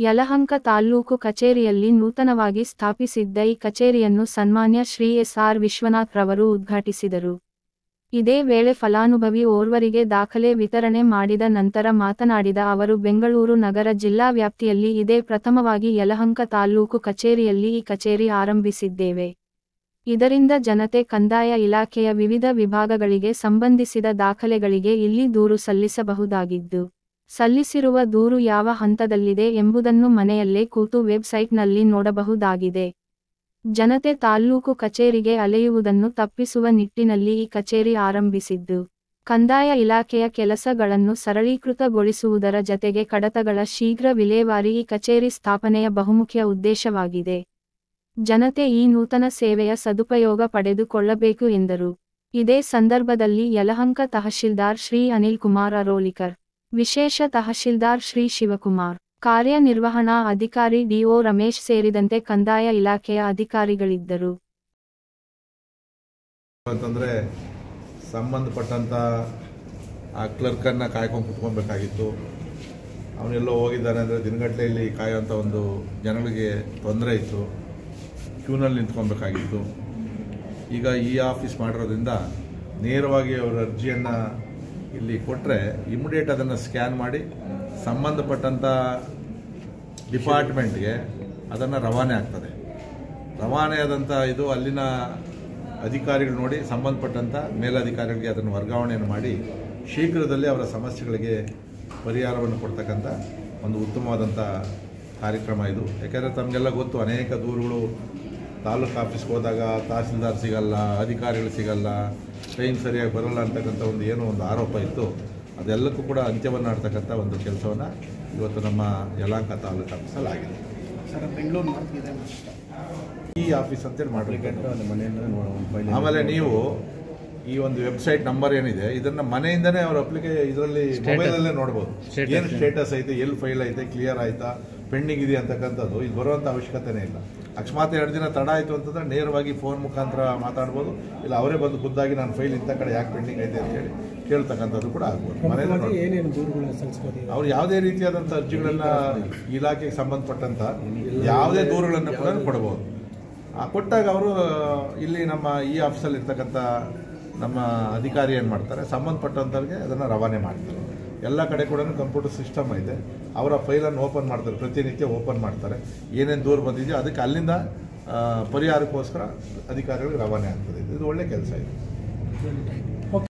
ಯಲಹಂಕ ತಾಲ್ಲೂಕು ಕಚೇರಿಯಲ್ಲಿ ನೂತನವಾಗಿ ಸ್ಥಾಪಿಸಿದ್ದ ಈ ಕಚೇರಿಯನ್ನು ಸನ್ಮಾನ್ಯ ಶ್ರೀ ಎಸ್ ಆರ್ ವಿಶ್ವನಾಥ್ ರವರು ಉದ್ಘಾಟಿಸಿದರು ಇದೇ ವೇಳೆ ಫಲಾನುಭವಿ ಓರ್ವರಿಗೆ ದಾಖಲೆ ವಿತರಣೆ ಮಾಡಿದ ನಂತರ ಮಾತನಾಡಿದ ಅವರು ಬೆಂಗಳೂರು ನಗರ ಜಿಲ್ಲಾ ವ್ಯಾಪ್ತಿಯಲ್ಲಿ ಇದೇ ಪ್ರಥಮವಾಗಿ ಯಲಹಂಕ ತಾಲ್ಲೂಕು ಕಚೇರಿಯಲ್ಲಿ ಈ ಕಚೇರಿ ಆರಂಭಿಸಿದ್ದೇವೆ ಇದರಿಂದ ಜನತೆ ಕಂದಾಯ ಇಲಾಖೆಯ ವಿವಿಧ ವಿಭಾಗಗಳಿಗೆ ಸಂಬಂಧಿಸಿದ ದಾಖಲೆಗಳಿಗೆ ಇಲ್ಲಿ ದೂರು ಸಲ್ಲಿಸಬಹುದಾಗಿದ್ದು ಸಲ್ಲಿಸಿರುವ ದೂರು ಯಾವ ಹಂತದಲ್ಲಿದೆ ಎಂಬುದನ್ನು ಮನೆಯಲ್ಲೇ ಕೂತು ವೆಬ್ಸೈಟ್ನಲ್ಲಿ ನೋಡಬಹುದಾಗಿದೆ ಜನತೆ ತಾಲ್ಲೂಕು ಕಚೇರಿಗೆ ಅಲೆಯುವುದನ್ನು ತಪ್ಪಿಸುವ ನಿಟ್ಟಿನಲ್ಲಿ ಈ ಕಚೇರಿ ಆರಂಭಿಸಿದ್ದು ಕಂದಾಯ ಇಲಾಖೆಯ ಕೆಲಸಗಳನ್ನು ಸರಳೀಕೃತಗೊಳಿಸುವುದರ ಜತೆಗೆ ಕಡತಗಳ ಶೀಘ್ರ ವಿಲೇವಾರಿ ಈ ಕಚೇರಿ ಸ್ಥಾಪನೆಯ ಬಹುಮುಖ್ಯ ಉದ್ದೇಶವಾಗಿದೆ ಜನತೆ ಈ ನೂತನ ಸೇವೆಯ ಸದುಪಯೋಗ ಪಡೆದುಕೊಳ್ಳಬೇಕು ಎಂದರು ಇದೇ ಸಂದರ್ಭದಲ್ಲಿ ಯಲಹಂಕ ತಹಶೀಲ್ದಾರ್ ಶ್ರೀ ಅನಿಲ್ ಕುಮಾರ್ ಅರೋಲಿಕರ್ ವಿಶೇಷ ತಹಶೀಲ್ದಾರ್ ಶ್ರೀ ಶಿವಕುಮಾರ್ ಕಾರ್ಯನಿರ್ವಹಣಾ ಅಧಿಕಾರಿ ಡಿಒ ರಮೇಶ್ ಸೇರಿದಂತೆ ಕಂದಾಯ ಇಲಾಖೆಯ ಅಧಿಕಾರಿಗಳಿದ್ದರು ಅಂತಂದರೆ ಸಂಬಂಧಪಟ್ಟಂಥ ಆ ಕ್ಲರ್ಕನ್ನು ಕಾಯ್ಕೊಂಡು ಕುತ್ಕೊಬೇಕಾಗಿತ್ತು ಅವನೆಲ್ಲೋ ಹೋಗಿದ್ದಾನೆ ಅಂದರೆ ದಿನಗಟ್ಟಲೆ ಇಲ್ಲಿ ಕಾಯೋಂಥ ಒಂದು ಜನಗಳಿಗೆ ತೊಂದರೆ ಇತ್ತು ಕ್ಯೂನಲ್ಲಿ ನಿಂತ್ಕೊಬೇಕಾಗಿತ್ತು ಈಗ ಈ ಆಫೀಸ್ ಮಾಡಿರೋದ್ರಿಂದ ನೇರವಾಗಿ ಅವರ ಅರ್ಜಿಯನ್ನು ಇಲ್ಲಿ ಕೊಟ್ಟರೆ ಇಮಿಡಿಯೇಟ್ ಅದನ್ನು ಸ್ಕ್ಯಾನ್ ಮಾಡಿ ಸಂಬಂಧಪಟ್ಟಂಥ ಡಿಪಾರ್ಟ್ಮೆಂಟ್ಗೆ ಅದನ್ನು ರವಾನೆ ಆಗ್ತದೆ ರವಾನೆ ಆದಂಥ ಇದು ಅಲ್ಲಿನ ಅಧಿಕಾರಿಗಳು ನೋಡಿ ಸಂಬಂಧಪಟ್ಟಂಥ ಮೇಲಧಿಕಾರಿಗಳಿಗೆ ಅದನ್ನು ವರ್ಗಾವಣೆಯನ್ನು ಮಾಡಿ ಶೀಘ್ರದಲ್ಲಿ ಅವರ ಸಮಸ್ಯೆಗಳಿಗೆ ಪರಿಹಾರವನ್ನು ಕೊಡ್ತಕ್ಕಂಥ ಒಂದು ಉತ್ತಮವಾದಂಥ ಕಾರ್ಯಕ್ರಮ ಇದು ಯಾಕೆಂದರೆ ತಮಗೆಲ್ಲ ಗೊತ್ತು ಅನೇಕ ದೂರುಗಳು ತಾಲೂಕು ಆಫೀಸ್ಗೆ ಹೋದಾಗ ತಹಸೀಲ್ದಾರ್ ಸಿಗಲ್ಲ ಅಧಿಕಾರಿಗಳು ಸಿಗಲ್ಲ ಟೈಮ್ ಸರಿಯಾಗಿ ಬರಲ್ಲ ಅಂತಕ್ಕಂಥ ಒಂದು ಏನೋ ಒಂದು ಆರೋಪ ಇತ್ತು ಅದೆಲ್ಲಕ್ಕೂ ಕೂಡ ಅಂತ್ಯವನ್ನು ಆಡ್ತಕ್ಕಂಥ ಒಂದು ಕೆಲಸವನ್ನು ಇವತ್ತು ನಮ್ಮ ಯಲಾಂಕ ತಾಲೂಕು ಆಫೀಸಲ್ಲಿ ಆಗಿದೆ ಸರ್ ಬೆಂಗಳೂರು ನಾರ್ತ್ ಇದೆ ಈ ಆಫೀಸ್ ಅಂತೇಳಿ ಮಾಡಲಿಕ್ಕೆ ಆಮೇಲೆ ನೀವು ಈ ಒಂದು ವೆಬ್ಸೈಟ್ ನಂಬರ್ ಏನಿದೆ ಇದನ್ನ ಮನೆಯಿಂದನೇ ಅವ್ರ ಅಪ್ಲಿಕೇ ಇದರಲ್ಲಿ ಮೊಬೈಲಲ್ಲೇ ನೋಡ್ಬೋದು ಏನು ಸ್ಟೇಟಸ್ ಐತೆ ಎಲ್ಲಿ ಫೈಲ್ ಐತೆ ಕ್ಲಿಯರ್ ಆಯ್ತಾ ಪೆಂಡಿಂಗ್ ಇದೆ ಅಂತಕ್ಕಂಥದ್ದು ಇದು ಬರುವಂಥ ಅವಶ್ಯಕತೆನೇ ಇಲ್ಲ ಅಕಸ್ಮಾತ್ ಎರಡು ದಿನ ತಡ ಆಯಿತು ಅಂತಂದ್ರೆ ನೇರವಾಗಿ ಫೋನ್ ಮುಖಾಂತರ ಮಾತಾಡ್ಬೋದು ಇಲ್ಲ ಅವರೇ ಬಂದು ಖುದ್ದಾಗಿ ನಾನು ಫೈಲ್ ಇಂಥ ಕಡೆ ಯಾಕೆ ಪೆಂಡಿಂಗ್ ಐತೆ ಅಂತ ಹೇಳಿ ಕೇಳ್ತಕ್ಕಂಥದ್ದು ಕೂಡ ಆಗ್ಬೋದು ಮನೆಯಲ್ಲೇ ನೋಡ್ಬೋದು. ಏನೇನು ದೂರುಗಳು ಸಲ್ಲಿಸ್ಬೋದು ಅವ್ರು ಯಾವುದೇ ರೀತಿಯಾದಂಥ ಅರ್ಜಿಗಳನ್ನ ಇಲಾಖೆಗೆ ಸಂಬಂಧಪಟ್ಟಂತ ಯಾವುದೇ ದೂರುಗಳನ್ನು ಕೂಡ ಕೊಡಬಹುದು ಆ ಕೊಟ್ಟಾಗ ಅವರು ಇಲ್ಲಿ ನಮ್ಮ ಈ ಆಫೀಸಲ್ಲಿ ಇರ್ತಕ್ಕಂಥ ನಮ್ಮ ಅಧಿಕಾರಿ ಏನು ಮಾಡ್ತಾರೆ ಸಂಬಂಧಪಟ್ಟಂಥವ್ರಿಗೆ ಅದನ್ನು ರವಾನೆ ಮಾಡ್ತಾರೆ ಎಲ್ಲ ಕಡೆ ಕೂಡ ಕಂಪ್ಯೂಟರ್ ಸಿಸ್ಟಮ್ ಐತೆ ಅವರ ಫೈಲನ್ನು ಓಪನ್ ಮಾಡ್ತಾರೆ ಪ್ರತಿನಿತ್ಯ ಓಪನ್ ಮಾಡ್ತಾರೆ ಏನೇನು ದೂರು ಬಂದಿದೆಯೋ ಅದಕ್ಕೆ ಅಲ್ಲಿಂದ ಆ, ಪರಿಹಾರಕ್ಕೋಸ್ಕರ ಅಧಿಕಾರಿಗಳಿಗೆ ರವಾನೆ ಆಗ್ತದೆ ಇದು ಒಳ್ಳೆ ಕೆಲಸ ಇದೆ